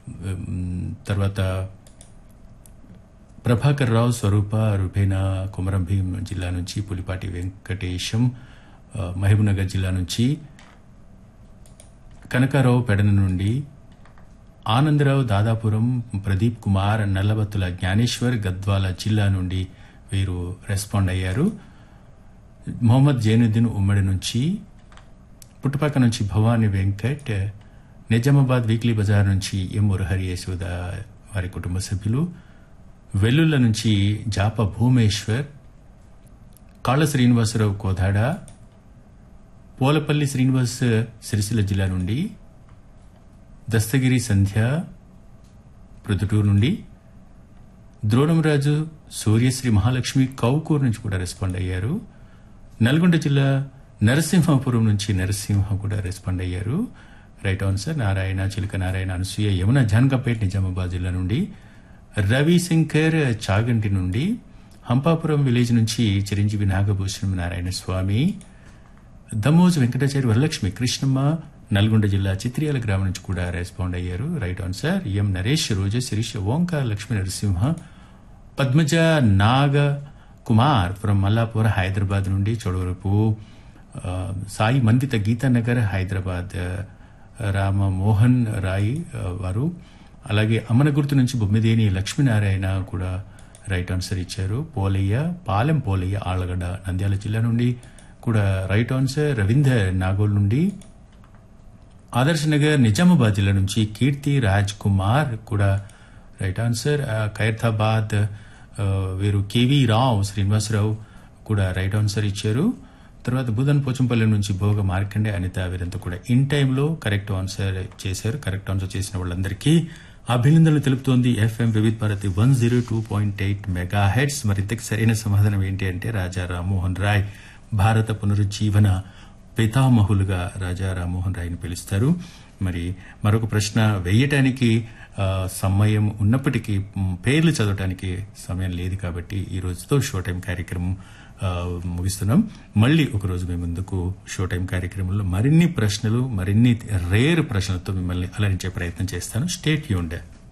ఉమ్, తర్వాత ప్రభాకర్ రావు స్వరూప రుపేన కుమరం భీం జిల్లా నుంచి పులిపాటి వెంకటేశం ఆ, మహబూబ్నగర్ జిల్లా నుంచి కనకారావు పెడన నుండి ఆనందరావు దాదాపురం ప్రదీప్ కుమార్ నల్లబత్తుల జ్ఞానేశ్వర్ గద్వాల జిల్లా నుండి వీరు రెస్పాండ్ అయ్యారు మొహమ్మద్ జైనుద్దీన్ ఉమ్మడి నుంచి పుట్టుపక్క నుంచి భవానీ వెంకట్ నిజామాబాద్ వీక్లీ బజార్ నుంచి ఎం మురహరి యశోద వారి కుటుంబ సభ్యులు వెల్లుల్ల నుంచి జాప భూమేశ్వర్ కాళ్ళ శ్రీనివాసరావు కోదాడ పోలపల్లి శ్రీనివాస్ సిరిసిల్ల జిల్లా నుండి దస్తగిరి సంధ్య ప్రొద్దుటూరు నుండి ద్రోణంరాజు సూర్యశ్రీ మహాలక్ష్మి కౌకూర్ నుంచి కూడా రెస్పాండ్ అయ్యారు నల్గొండ జిల్లా నరసింహాపురం నుంచి నరసింహ కూడా రెస్పాండ్ అయ్యారు రైట్ ఆన్సర్ నారాయణ చిలుక నారాయణ అనసూయ యమున జాన్కంపేట్ నిజామాబాద్ జిల్లా నుండి రవిశంకర్ చాగంటి నుండి హంపాపురం విలేజ్ నుంచి చిరంజీవి నాగభూషణం నారాయణ స్వామి దమోజ్ వెంకటాచారి వరలక్ష్మి కృష్ణమ్మ నల్గొండ జిల్లా చిత్రియాల గ్రామం నుంచి కూడా రెస్పాండ్ అయ్యారు రైట్ ఆన్సర్ ఎం నరేష్ రోజు శిరీష్ ఓంకార్ లక్ష్మీ నరసింహ పద్మజ నాగ కుమార్ ఫ్రమ్ మల్లాపూర్ హైదరాబాద్ నుండి చొడవరపు ఆ, సాయి మందిత గీతానగర్ హైదరాబాద్ ఆ, రామ మోహన్ రాయ్ ఆ, వారు అలాగే అమ్మనగుర్తు నుంచి బొమ్మిదేని లక్ష్మీనారాయణ కూడా రైట్ ఆన్సర్ ఇచ్చారు పోలయ్య పాలెం పోలయ్య ఆళ్లగడ్డ నంద్యాల జిల్లా నుండి కూడా రైట్ ఆన్సర్ రవీందర్ నాగోల్ నుండి ఆదర్శ్ నగర్ నిజామాబాద్ జిల్లా నుంచి కీర్తి రాజ్ కుమార్ కూడా రైట్ ఆన్సర్ ఆ, ఖైరతాబాద్ ఆ, వీరు కేవీ రావు శ్రీనివాసరావు కూడా రైట్ ఆన్సర్ ఇచ్చారు తర్వాత బుధన్ పోచంపల్లి నుంచి భోగ మార్కండే అనిత వీరంతా కూడా ఇన్ టైంలో కరెక్ట్ ఆన్సర్ చేశారు కరెక్ట్ ఆన్సర్ చేసిన వాళ్ళందరికీ అభినందనలు తెలుపుతోంది FM Vividh Bharati one zero two point eight megahertz మరి ఇంతకు సరైన సమాధానం ఏంటి అంటే రాజా రామ్మోహన్ రాయ్ భారత పునరుజ్జీవన పితామహులుగా రాజా రామ్మోహన్ రాయ్ని పిలుస్తారు మరి మరొక ప్రశ్న వేయటానికి ఆ, సమయం ఉన్నప్పటికీ మ్, పేర్లు చదవటానికి సమయం లేదు కాబట్టి ఈ రోజుతో షో టైం కార్యక్రమం ఆ, ముగిస్తున్నాం మళ్ళీ ఒక రోజు మీ ముందుకు షో టైం కార్యక్రమంలో మరిన్ని ప్రశ్నలు మరిన్ని రేర్ ప్రశ్నలతో మిమ్మల్ని అలరించే ప్రయత్నం చేస్తాను స్టేట్ యూండే